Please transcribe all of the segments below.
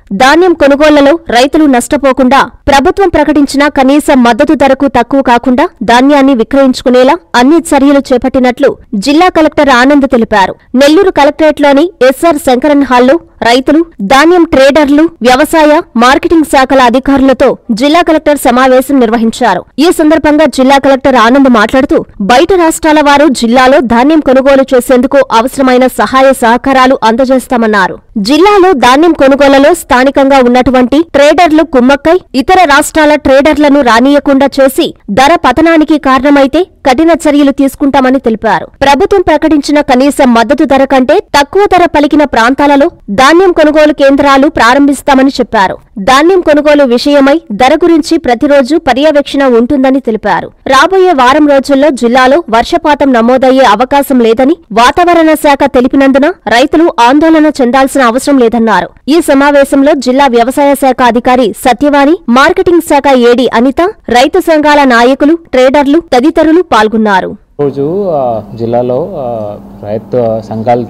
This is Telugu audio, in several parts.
ధాన్యం కొనుగోళ్లలో రైతులు నష్టపోకుండా ప్రభుత్వం ప్రకటించిన కనీస మద్దతు ధరకు తక్కువ కాకుండా ధాన్యాన్ని విక్రయించుకునేలా అన్ని చర్యలు చేపట్టినట్లు జిల్లా కలెక్టర్ ఆనంద్ తెలిపారు నెల్లూరు కలెక్టరేట్లోని ఎస్ఆర్ శంకరన్ హాల్లో రైతులు ధాన్యం ట్రేడర్లు వ్యవసాయ మార్కెటింగ్ శాఖల అధికారులతో జిల్లా కలెక్టర్ సమావేశం నిర్వహించారు ఈ సందర్భంగా జిల్లా కలెక్టర్ ఆనంద్ మాట్లాడుతూ బయట రాష్ట్రాల వారు జిల్లాలో ధాన్యం కొనుగోలు చేసేందుకు అవసరమైన సహాయ సహకారాలు అందజేస్తామన్నారు జిల్లాలో ధాన్యం కొనుగోలులో స్థానికంగా ఉన్నటువంటి ట్రేడర్లు కుమ్మక్కై ఇతర రాష్ట్రాల ట్రేడర్లను రానియకుండా చేసి ధర పతనానికి కారణమైతే కఠిన చర్యలు తీసుకుంటామని తెలిపారు ప్రభుత్వం ప్రకటించిన కనీస మద్దతు ధర కంటే తక్కువ ధర పలికిన ప్రాంతాలలో ధాన్యం కొనుగోలు కేంద్రాలు ప్రారంభిస్తామని చెప్పారు ధాన్యం కొనుగోలు విషయమై ధర గురించి ప్రతిరోజు పర్యవేక్షణ ఉంటుందని తెలిపారు రాబోయే వారం రోజుల్లో జిల్లాలో వర్షపాతం నమోదయ్యే అవకాశం లేదని వాతావరణ శాఖ తెలిపినందున రైతులు ఆందోళన చెందాల్సిన అవసరం లేదన్నారు ఈ సమావేశంలో జిల్లా వ్యవసాయ శాఖ అధికారి సత్యవాణి మార్కెటింగ్ శాఖ ఏడి అనిత రైతు సంఘాల నాయకులు ట్రేడర్లు తదితరులు పాల్గొన్నారు రోజు ఆ, జిల్లాలో ఆ, రైతు సంఘాలు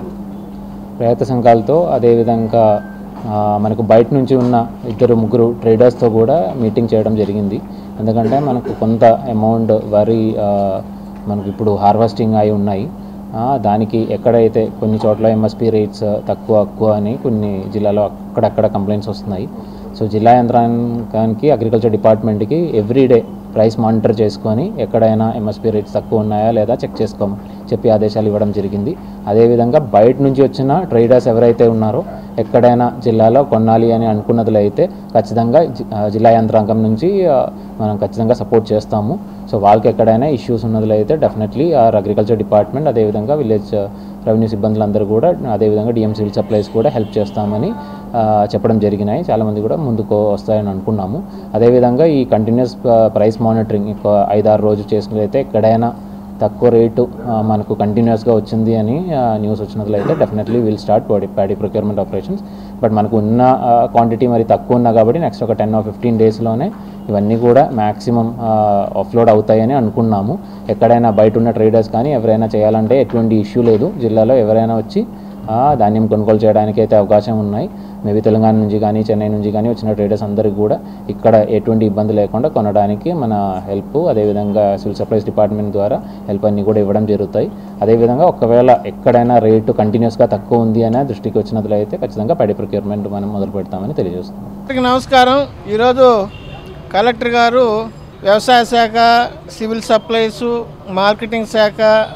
రైతు సంఘాలతో అదేవిధంగా ఆ, మనకు బయట నుంచి ఉన్న ఇద్దరు ముగ్గురు ట్రేడర్స్తో కూడా మీటింగ్ చేయడం జరిగింది ఎందుకంటే మనకు కొంత అమౌంట్ వరి ఆ, మనకు ఇప్పుడు హార్వెస్టింగ్ అయి ఉన్నాయి ఆ, దానికి ఎక్కడైతే కొన్ని చోట్ల ఎంఎస్పి రేట్స్ తక్కువ ఎక్కువ అని కొన్ని జిల్లాలో అక్కడక్కడ కంప్లైంట్స్ వస్తున్నాయి సో జిల్లా యంత్రాంగానికి అగ్రికల్చర్ డిపార్ట్మెంట్కి ఎవ్రీడే ప్రైస్ మానిటర్ చేసుకొని ఎక్కడైనా ఎంఎస్పి రేట్స్ తక్కువ ఉన్నాయా లేదా చెక్ చేసుకోమని చెప్పి ఆదేశాలు ఇవ్వడం జరిగింది అదేవిధంగా బయట నుంచి వచ్చిన ట్రేడర్స్ ఎవరైతే ఉన్నారో ఎక్కడైనా జిల్లాలో కొనాలి అని అనుకున్నదిలో అయితే ఖచ్చితంగా జి- ఆ, జిల్లా యంత్రాంగం నుంచి ఆ, మనం ఖచ్చితంగా సపోర్ట్ చేస్తాము సో వాళ్ళకి ఎక్కడైనా ఇష్యూస్ ఉన్నదిలో అయితే డెఫినెట్లీ ఆర్ అగ్రికల్చర్ డిపార్ట్మెంట్ అదేవిధంగా విలేజ్ రెవెన్యూ సిబ్బందులందరూ కూడా అదేవిధంగా డిఎం సివిల్ సప్లైస్ కూడా హెల్ప్ చేస్తామని ఆ, చెప్పడం జరిగినాయి చాలామంది కూడా ముందుకు వస్తాయని అనుకున్నాము అదేవిధంగా ఈ కంటిన్యూస్ ప్రైస్ మానిటరింగ్ ఒక ఐదారు రోజు చేసుకున్నట్లయితే ఎక్కడైనా తక్కువ రేటు ఆ, మనకు కంటిన్యూస్గా వచ్చింది అని న్యూస్ వచ్చినట్లయితే definitely will start paddy paddy procurement operations but మనకు ఉన్న క్వాంటిటీ మరి తక్కువ ఉన్నా కాబట్టి నెక్స్ట్ ఒక టెన్ ఆర్ ఫిఫ్టీన్ డేస్లోనే ఇవన్నీ కూడా మ్యాక్సిమం ఆఫ్లోడ్ అవుతాయని అనుకున్నాము ఎక్కడైనా బయట ఉన్న ట్రేడర్స్ కానీ ఎవరైనా చేయాలంటే ఎటువంటి ఇష్యూ లేదు జిల్లాలో ఎవరైనా వచ్చి ఆ, ధాన్యం కొనుగోలు చేయడానికి అయితే అవకాశం ఉన్నాయి మేబీ తెలంగాణ నుంచి కానీ చెన్నై నుంచి కానీ వచ్చిన ట్రేడర్స్ అందరికీ కూడా ఇక్కడ ఎటువంటి ఇబ్బంది లేకుండా కొనడానికి మన హెల్ప్ అదేవిధంగా సివిల్ సప్లైస్ డిపార్ట్మెంట్ ద్వారా హెల్ప్ అన్ని కూడా ఇవ్వడం జరుగుతాయి అదేవిధంగా ఒకవేళ ఎక్కడైనా రేటు కంటిన్యూస్గా తక్కువ ఉంది అనే దృష్టికి వచ్చినట్లయితే ఖచ్చితంగా పడి ప్రొక్యూర్మెంట్ మనం మొదలు పెడతామని తెలియజేస్తున్నాం అందరికీ నమస్కారం ఈరోజు కలెక్టర్ గారు వ్యవసాయ శాఖ సివిల్ సప్లైస్ మార్కెటింగ్ శాఖ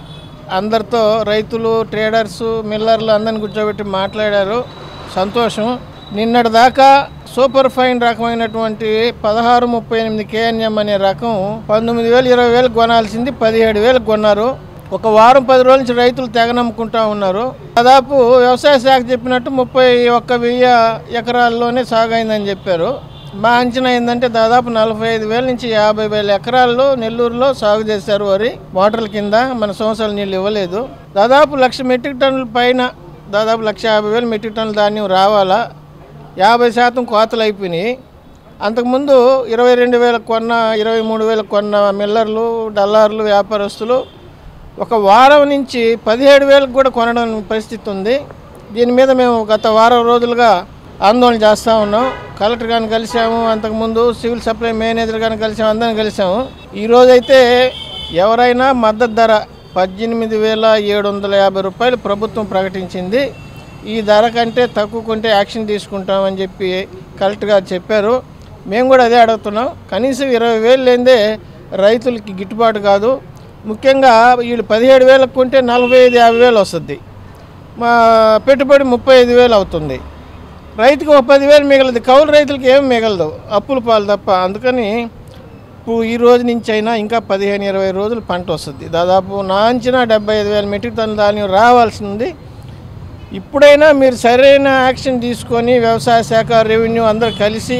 అందరితో రైతులు ట్రేడర్స్ మిల్లర్లు అందరిని కూర్చోబెట్టి మాట్లాడారు సంతోషం నిన్నటి దాకా సూపర్ ఫైన్ రకమైనటువంటి పదహారు ముప్పై ఎనిమిది కేఎన్ఎం అనే రకం పంతొమ్మిది వేలు ఇరవై వేలు కొనాల్సింది పదిహేడు వేలకు కొన్నారు ఒక వారం పది రోజుల నుంచి రైతులు తెగ నమ్ముకుంటా ఉన్నారు దాదాపు వ్యవసాయ శాఖ చెప్పినట్టు ముప్పై ఒక్క వెయ్యి ఎకరాల్లోనే సాగు అయిందని చెప్పారు మా అంచనా ఏంటంటే దాదాపు నలభై ఐదు వేల నుంచి యాభై వేల ఎకరాల్లో నెల్లూరులో సాగు చేశారు వరి మోటార్ల కింద మన సంవత్సరాల నీళ్ళు ఇవ్వలేదు దాదాపు లక్ష మెట్రిక్ టన్నుల పైన దాదాపు లక్ష యాభై వేల మెట్రిక్ టన్నుల ధాన్యం రావాలా యాభై శాతం కోతలు అయిపోయినాయి అంతకుముందు ఇరవై రెండు వేలకు కొన్న ఇరవై మూడు వేలకు కొన్న మిల్లర్లు డల్లార్లు వ్యాపారస్తులు ఒక వారం నుంచి పదిహేడు వేలకు కూడా కొనడం పరిస్థితి ఉంది దీని మీద మేము గత వారం రోజులుగా ఆందోళన చేస్తూ ఉన్నాం కలెక్టర్ గారిని కలిసాము అంతకుముందు సివిల్ సప్లై మేనేజర్ గారిని కలిసాము అందరిని కలిసాము ఈరోజైతే ఎవరైనా మద్దతు ధర పద్దెనిమిది వేల ఏడు వందల యాభై రూపాయలు ప్రభుత్వం ప్రకటించింది ఈ ధర కంటే తక్కువ కొంటే యాక్షన్ తీసుకుంటామని చెప్పి కలెక్టర్ గారు చెప్పారు మేము కూడా అదే అడుగుతున్నాం కనీసం ఇరవై వేలు లేదే రైతులకి గిట్టుబాటు కాదు ముఖ్యంగా వీళ్ళు పదిహేడు వేలకు కొంటే నలభై ఐదు యాభై వేలు వస్తుంది మా పెట్టుబడి ముప్పై ఐదు వేలు అవుతుంది రైతుకి ఒక పదివేలు మిగలదు కౌలు రైతులకి ఏం మిగలదు అప్పుల పాలు తప్ప అందుకని ఇప్పుడు ఈ రోజు నుంచి అయినా ఇంకా పదిహేను ఇరవై రోజులు పంట వస్తుంది దాదాపు నా అంచనా డెబ్బై ఐదు వేల మెట్రిక్ టన్నుల ధాన్యం రావాల్సింది ఇప్పుడైనా మీరు సరైన యాక్షన్ తీసుకొని వ్యవసాయ శాఖ రెవెన్యూ అందరూ కలిసి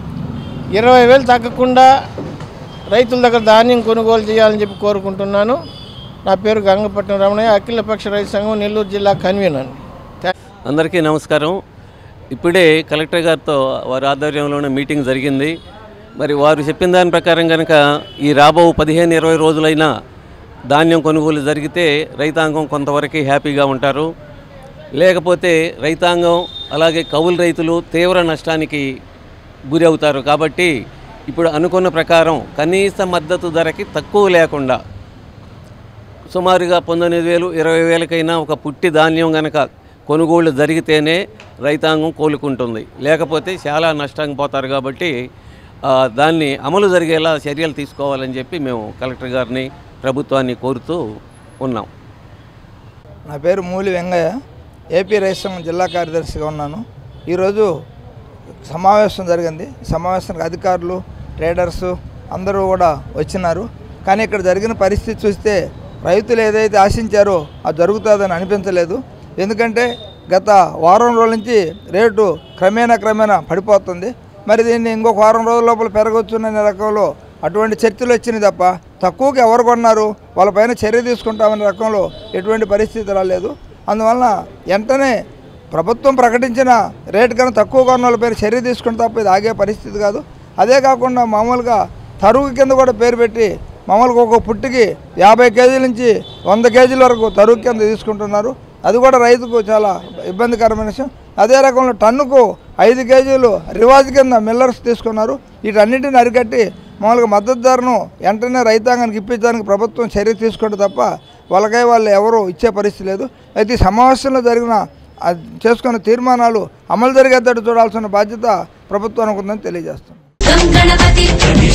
ఇరవై వేలు తగ్గకుండా రైతుల దగ్గర ధాన్యం కొనుగోలు చేయాలని చెప్పి కోరుకుంటున్నాను నా పేరు గంగపట్నం రమణయ్య అఖిలపక్ష రైతు సంఘం నెల్లూరు జిల్లా కన్వీనర్ అందరికీ నమస్కారం ఇప్పుడే కలెక్టర్ గారితో వారి ఆధ్వర్యంలోనే మీటింగ్ జరిగింది మరి వారు చెప్పిన దాని ప్రకారం కనుక ఈ రాబో పదిహేను ఇరవై రోజులైనా ధాన్యం కొనుగోలు జరిగితే రైతాంగం కొంతవరకు హ్యాపీగా ఉంటారు లేకపోతే రైతాంగం అలాగే కౌలు రైతులు తీవ్ర నష్టానికి గురి అవుతారు కాబట్టి ఇప్పుడు అనుకున్న ప్రకారం కనీస మద్దతు ధరకి తక్కువ లేకుండా సుమారుగా పంతొమ్మిది వేలు ఇరవై వేలకైనా ఒక పుట్టి ధాన్యం గనక కొనుగోళ్లు జరిగితేనే రైతాంగం కోలుకుంటుంది లేకపోతే చాలా నష్టానికి పోతారు కాబట్టి ఆ, దాన్ని అమలు జరిగేలా చర్యలు తీసుకోవాలని చెప్పి మేము కలెక్టర్ గారిని ప్రభుత్వాన్ని కోరుతూ ఉన్నాం నా పేరు మూలి వెంగయ్య ఏపీ రైతు సంఘం జిల్లా కార్యదర్శిగా ఉన్నాను ఈరోజు సమావేశం జరిగింది సమావేశానికి అధికారులు ట్రేడర్స్ అందరూ కూడా వచ్చినారు కానీ ఇక్కడ జరిగిన పరిస్థితి చూస్తే రైతులు ఏదైతే ఆశించారో అది జరుగుతుందని అనిపించలేదు ఎందుకంటే గత వారం రోజుల నుంచి రేటు క్రమేణా క్రమేణా పడిపోతుంది మరి దీన్ని ఇంకొక వారం రోజుల లోపల పెరగవచ్చుననే రకంలో అటువంటి చర్చలు వచ్చినాయి తప్ప తక్కువకి ఎవరు కొన్నారు వాళ్ళపైన చర్య తీసుకుంటామనే రకంలో ఎటువంటి పరిస్థితి రాలేదు అందువలన వెంటనే ప్రభుత్వం ప్రకటించిన రేటు కన్నా తక్కువ కొన్న వాళ్ళపైన చర్య తీసుకుంటే తప్ప ఇది ఆగే పరిస్థితి కాదు అదే కాకుండా మామూలుగా తరుగు కింద కూడా పేరు పెట్టి మామూలుగా ఒక పుట్టికి యాభై కేజీల నుంచి వంద కేజీల వరకు తరుగు కింద తీసుకుంటున్నారు అది కూడా రైతుకు చాలా ఇబ్బందికరమైన విషయం అదే రకంలో టన్నుకు ఐదు కేజీలు రివాజ్ కింద మిల్లర్స్ తీసుకున్నారు వీటన్నిటిని అరికట్టి మామూలుగా మద్దతు ధరను వెంటనే రైతాంగానికి ఇప్పించడానికి ప్రభుత్వం చర్య తీసుకుంటే తప్ప వాళ్ళకై వాళ్ళు ఎవరు ఇచ్చే పరిస్థితి లేదు అయితే ఈ సమావేశంలో జరిగిన ఆ చేసుకున్న తీర్మానాలు అమలు జరిగేటట్టు చూడాల్సిన బాధ్యత ప్రభుత్వానికి ఉందని తెలియజేస్తున్నాం గంగణపతి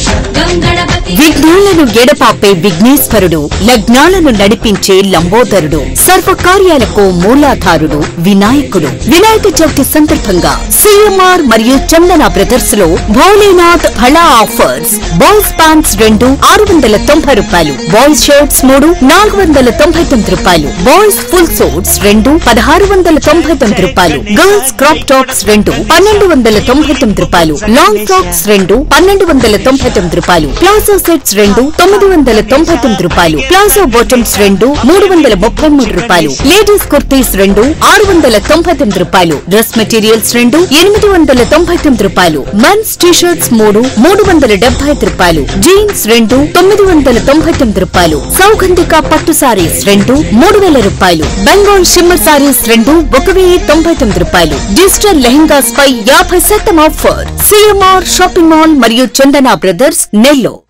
గంగణపతి విఘ్నాలను ఎడపాపే విఘ్నేశ్వరుడు లగ్నాలను నడిపించే లంబోదరుడు సర్వకార్యాలకు మూలాధారుడు వినాయకుడు వినాయక చవితి సందర్భంగా సిఎంఆర్ మరియు చందన బ్రదర్స్ లో భోలేనాథ్ భళా ఆఫర్స్ బాయ్స్ ప్యాంట్స్ రెండు ఆరు వందల తొంభై రూపాయలు బాయ్స్ షర్ట్స్ మూడు నాలుగు వందల తొంభై తొమ్మిది రూపాయలు బాయ్స్ ఫుల్ సూట్స్ రెండు పదహారు వందల తొంభై తొమ్మిది రూపాయలు గర్ల్స్ క్రాప్ టాప్స్ రెండు పన్నెండు వందల తొంభై తొమ్మిది రూపాయలు లాంగ్ ఫ్రాక్స్ రెండు పన్నెండు వందల తొంభై తొమ్మిది రూపాయలు ప్లాజో సెట్స్ రెండు తొమ్మిది వందల తొంభై తొమ్మిది రూపాయలు ప్లాజో బాటమ్స్ రెండు మూడు వందల ముప్పై మూడు రూపాయలు లేడీస్ కుర్తీస్ రెండు ఆరు వందల తొంభై తొమ్మిది రూపాయలు డ్రెస్ మెటీరియల్స్ రెండు ఎనిమిది వందల తొంభై తొమ్మిది రూపాయలు మెన్స్ టీ షర్ట్స్ మూడు మూడు వందల డెబ్బై ఐదు రూపాయలు జీన్స్ రెండు తొమ్మిది వందల తొంభై తొమ్మిది రూపాయలు సౌగంధిక పట్టు సారీస్ రెండు మూడు వేల రూపాయలు బెంగాల్ షిమ్మర్ సారీస్ రెండు ఒక వెయ్యి తొంభై తొమ్మిది రూపాయలు డిజిటల్ లెహంగాస్ పై యాభై శాతం ఆఫర్ సిఎంఆర్ షాపింగ్ మాల్ మరియు చందన బ్రదర్స్ నెల్లూరు